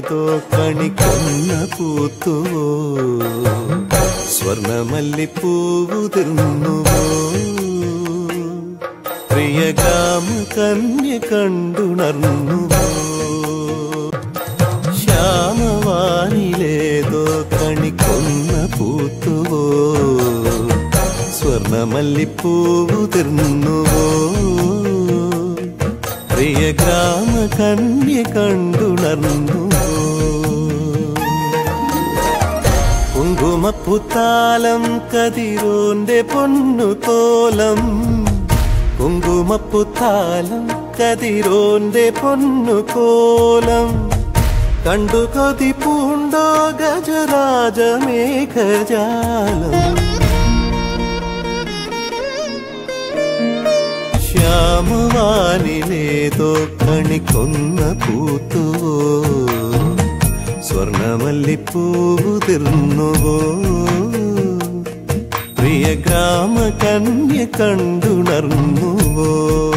മലിനമാനിലേതോ കണിക്കൊന്ന പൂത്തുവോ സ്വർണമല്ലിപ്പൂവുതിർന്നുവോ പ്രിയ ഗ്രാമ കന്യ കണ്ടുണർന്നുവോ ശ്യാമവാനിലേതോ കണിക്കൊന്ന പൂത്തുവോ സ്വർണമല്ലിപ്പൂവുതിർന്നുവോ പ്രിയ ഗ്രാമ കന്യ കണ്ടുണർന്നുവോ കുങ്കുമപ്പുത്താലം കതിരോന്റെ പൊന്നു തോലം കുങ്കുമപ്പുത്താലം കതിരോന്റെ പൊന്നു കോലം കണ്ടു കൊതി പൂണ്ടോ ഗജരാജമേഘജാലം ശ്യാമവാനിലേതോ കണിക്കൊന്ന പൂത്തുവോ സ്വർണമല്ലിപ്പൂതിർന്നുവോ പ്രിയ ഗ്രാമ കന്യ കണ്ടുണർന്നുവോ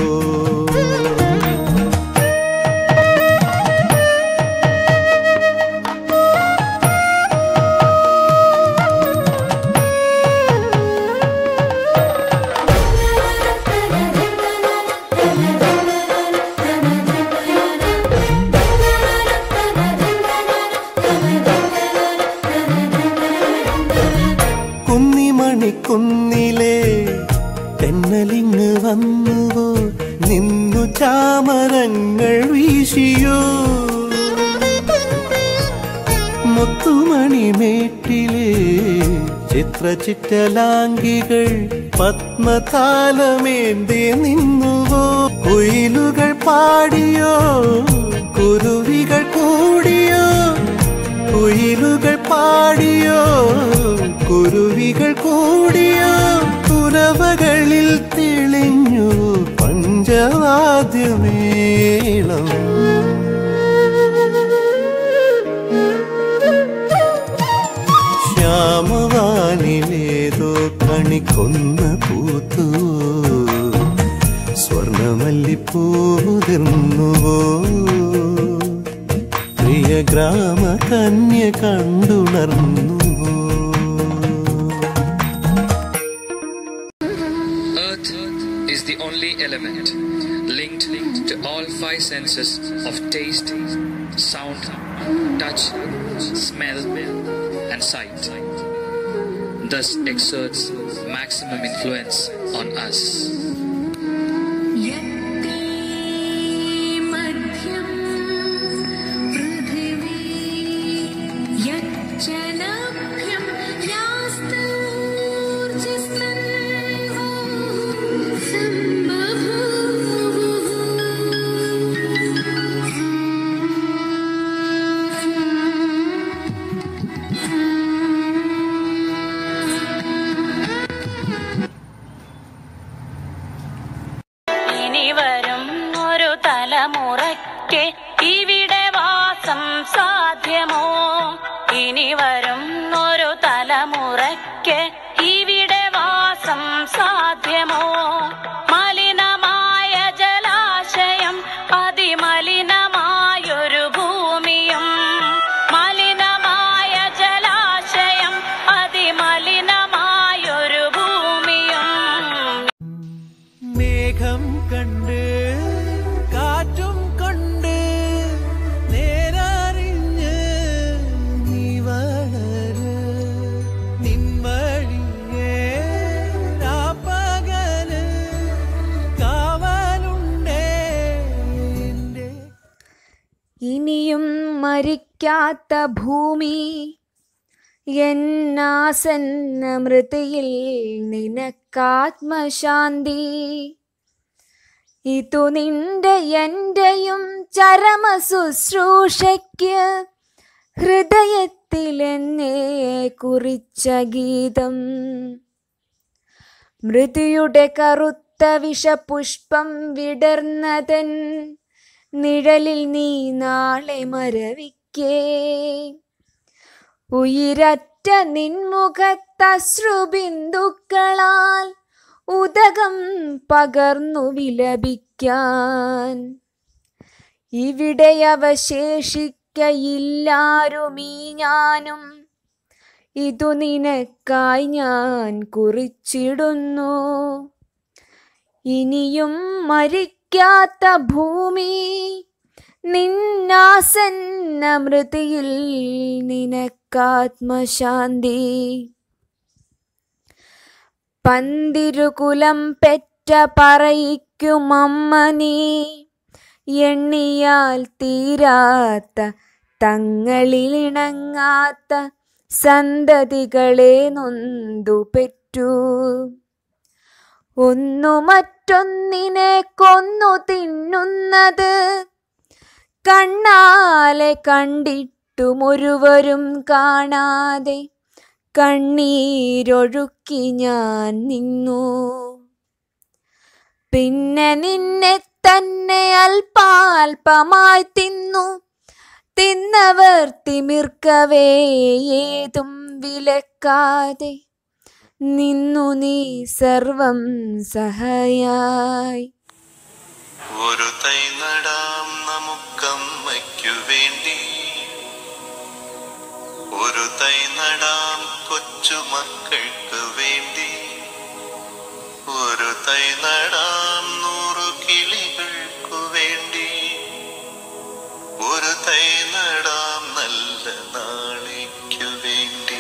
കുന്നിമണിക്കുന്നിലെ തെന്നലിങ് വന്നുവോ നിന്നു ചാമരങ്ങൾ വീശിയോ മുത്തുമണിമേട്ടിലെ ചിത്രചിറ്റലാംഗികൾ പത്മതാലമേന്തി നിന്നുവോ കുയിലുകൾ പാടിയോ കുരുവികൾ കൂടിയോ കുയിലുകൾ പാടിയോ കുരുവികൾ കൂടിയോ കുരവകളിൽ തെളിഞ്ഞു പഞ്ചവാദ്യമേളം ശ്യാമവാനിലേതോ കണിക്കൊന്ന പൂത്തു സ്വർണമല്ലിപ്പൂതിർന്നുവോ പ്രിയ ഗ്രാമ കന്യ കണ്ടുണർന്നുവോ Earth is the only element linked to all five senses of taste, sound, touch, smell, and sight. Thus exerts maximum influence on us. यत्ते मध्यं पृथिवी यच्चलभ्यं यास्तूर्जस्तन्वो सम्बभूवुः ഇനി വരും ഒരു തലമുറയ്ക്ക് ഇവിടെ വാസം സാധ്യമോ ഇനി വരും ഒരു തലമുറയ്ക്ക് ഇവിടെ വാസം സാധ്യമോ മലിനമായ ജലാശയം അതിമലിനമായൊരു ഭൂമിയും മലിനമായ ജലാശയം അതിമലിനമായൊരു ഭൂമിയും മേഘം കണ്ട് കാറ്റും കൊണ്ട് നേരറിഞ്ഞ് നീ വളര് നിൻവഴിയേ രാപ്പകല് കാവലുണ്ടേ എൻ്റെ ഇനിയും മരിക്കാത്ത ഭൂമി എന്നാസന്ന മൃതിയിൽ നിനക്കാത്മശാന്തി ഇതു നിന്റെ എന്റെയും ചരമ ശുശ്രൂഷയ്ക്ക് ഹൃദയത്തിലെന്നേ കുറിച്ച ഗീതം മൃതിയുടെ കറുത്ത വിഷപുഷ്പം വിടർന്നതൻ നിഴലിൽ നീ നാളെ മരവിക്കേ ഉയിരറ്റ നിൻമുഖത്തശ്രുബിന്ദുക്കളാൽ ഉദകം പകർന്നു വിലപിക്കാൻ ഇവിടെ അവശേഷിക്കുന്ന മരിക്കയില്ലാരുമീ ഞാനും ഇതു നിനക്കായി ഞാൻ കുറിച്ചിടുന്നു ഇനിയും മരിക്കാത്ത ഭൂമി നിന്നാസന്ന മൃതിയിൽ നിനക്കാത്മശാന്തി പന്തിരുകുലം പെറ്റ പറയിക്കുമമ്മ നീ എണ്ണിയാൽ തീരാത്ത തങ്ങളിലിണങ്ങാത്ത സന്തതികളെ നൊന്തു പെറ്റു ഒന്നു മറ്റൊന്നിനെ കൊന്നു തിന്നുന്നത് കണ്ണാലെ കണ്ടിട്ടുമൊരുവരും കാണാതെ കണ്ണീരൊഴുക്കി ഞാൻ നിന്നു പിന്നെ നിന്നെ തന്നെ അല്പാൽപമായി തിന്നു തിന്നവർ തിമിർക്കവേ ഏതും വിലക്കാതെ നിന്നു നീ സർവം സഹയായി ഒരു തൈ നടാം നമുക്കമ്മയ്ക്കു വേണ്ടി ഒരു തൈ നടാം കൊച്ചുമക്കൾക്ക് വേണ്ടി ഒരു തൈ നടാം നൂറു കിളികൾക്കു വേണ്ടി ഒരു തൈ നടാം നല്ല നാളേക്കു വേണ്ടി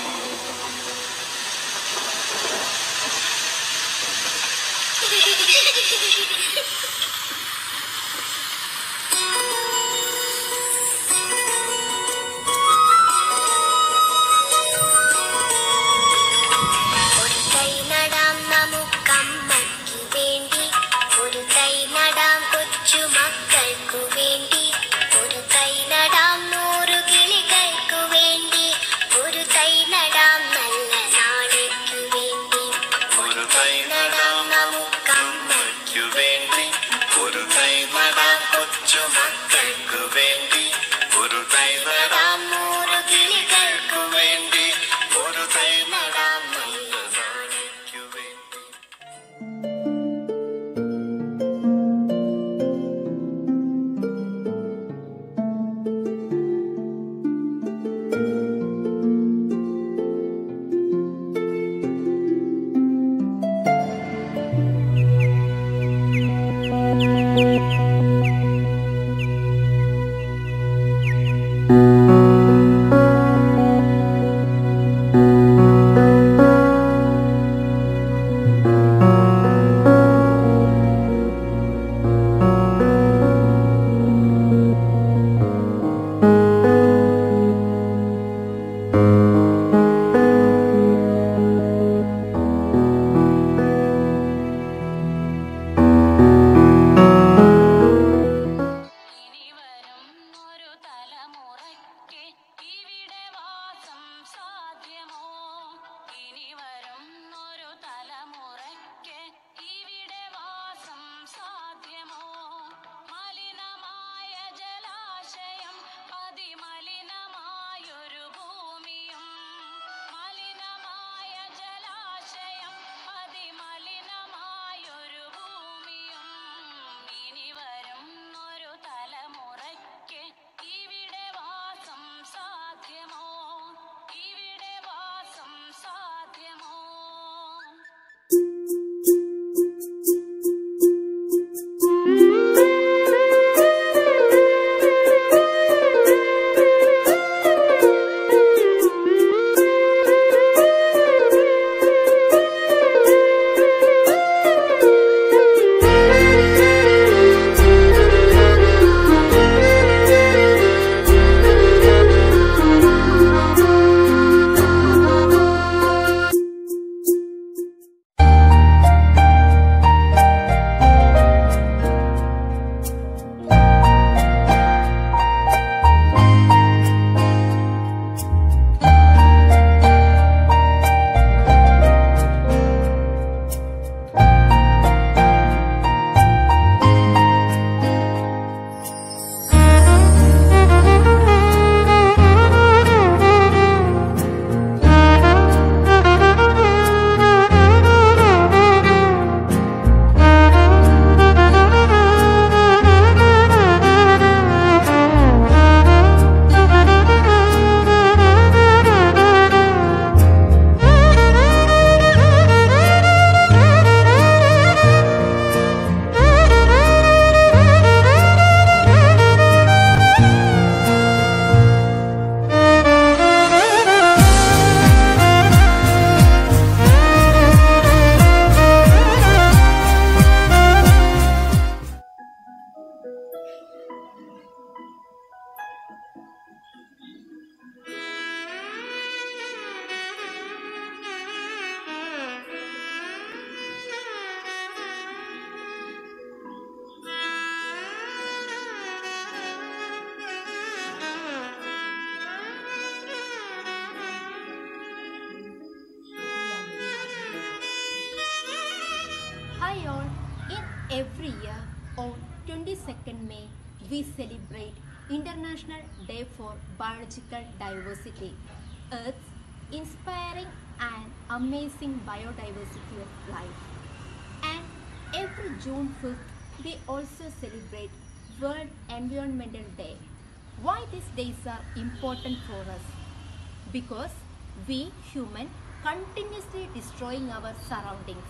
Hi all, in every year on 22nd May we celebrate International Day for Biological Diversity, Earth's inspiring and amazing biodiversity of life. And every June 5th we also celebrate World Environmental Day. Why these days are important for us? Because we human continuously destroying our surroundings.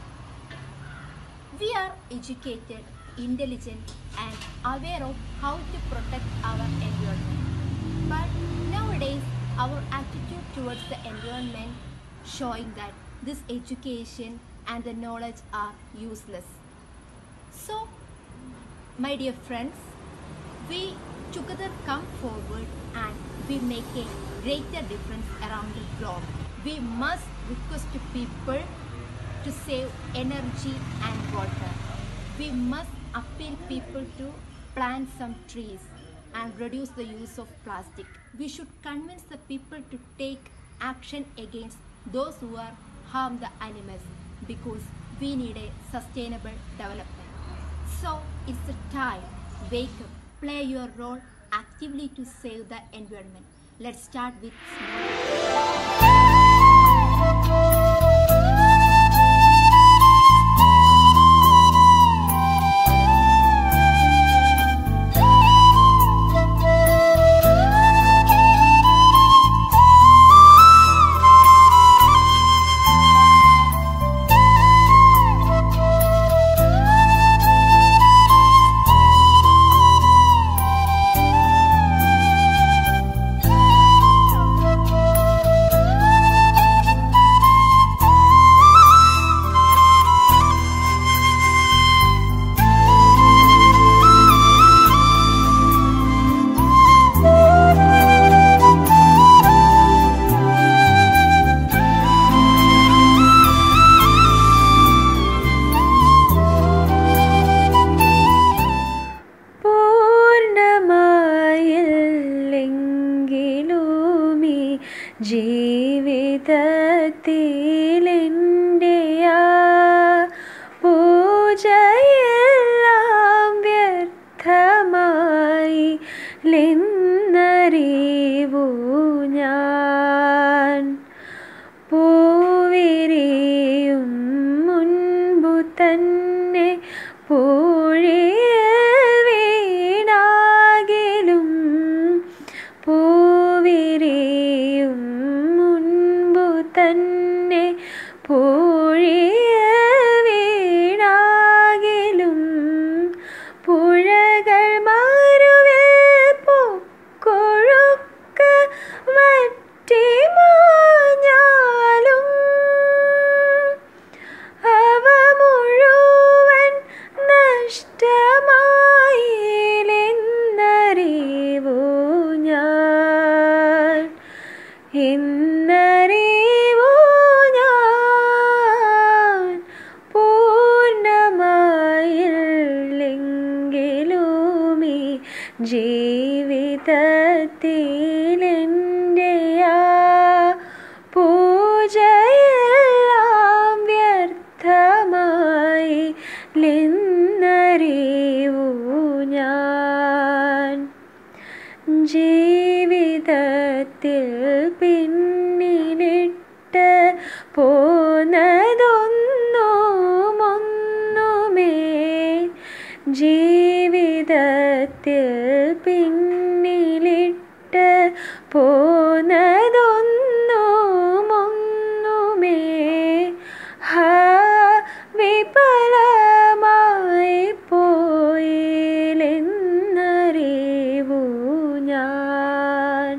We are educated, intelligent, and aware of how to protect our environment. But nowadays, our attitude towards the environment showing that this education and the knowledge are useless. So, my dear friends, we together come forward and we make a greater difference around the globe. We must request to people to save energy and water. We must appeal people to plant some trees and reduce the use of plastic. We should convince the people to take action against those who are harm the animals because we need a sustainable development. So it's the time. Wake up, play your role actively to save the environment. Let's start with small. പൂർണ്ണമായില്ലെങ്കിലുമീ ജീവിതത്തിലെൻ്റെ ആ പൂജയെല്ലാം വ്യർത്ഥമായി ലെന്നറിവു ഞാൻ പൂവിരിയും മുൻപു തന്നെ പൂഴിയിൽ വീണാകിലും പൂവിരിയും മുൻപു തന്നെ പൂഴിയിൽ വീണാകിലും പുഴകൾ മാറുവിൽ പൊക്കൊഴുക്ക് വറ്റി മാഞ്ഞാലും അവ മുഴുവൻ നഷ്ടമായില്ലെന്നറിവു ഞാൻ എന്നറിവു ഞാൻ പൂർണ്ണമായില്ലെങ്കിലുമീ ജീവിതത്തിലെൻ്റെ ആ പൂജയെല്ലാം വ്യർത്ഥമായി ലെന്നറിവു ഞാൻ ജീവിതത്തിൽ പിന്നിലിട്ട് പോന്നതൊന്നുമൊന്നുമേ ജീവിതത്തിൽ പിന്നിലിട്ട് പോന്നതൊന്നുമൊന്നുമേ ഹാ വിഫലമായി പോയില്ലെന്നറിവു ഞാൻ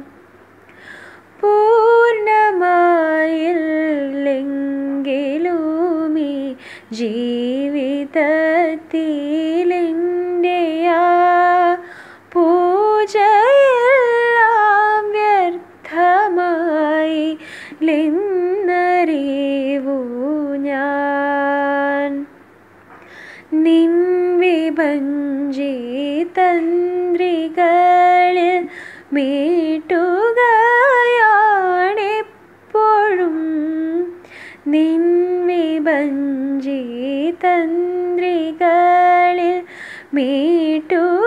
പൂർണ്ണമായില്ലെങ്കിലുമീ ജീവിതത്തിലെൻ്റെ ആ പൂജയെല്ലാം വ്യർത്ഥമായി ലെന്നറിവു ഞാൻ നിൻ വിഭഞ്ചി തന്ത്രികളിൽ മീട്ടുകയാണെപ്പോഴും നിൻ വിഭഞ്ചി തന്ത്രി മിഴികളിൽ മീട്ടുവാൻ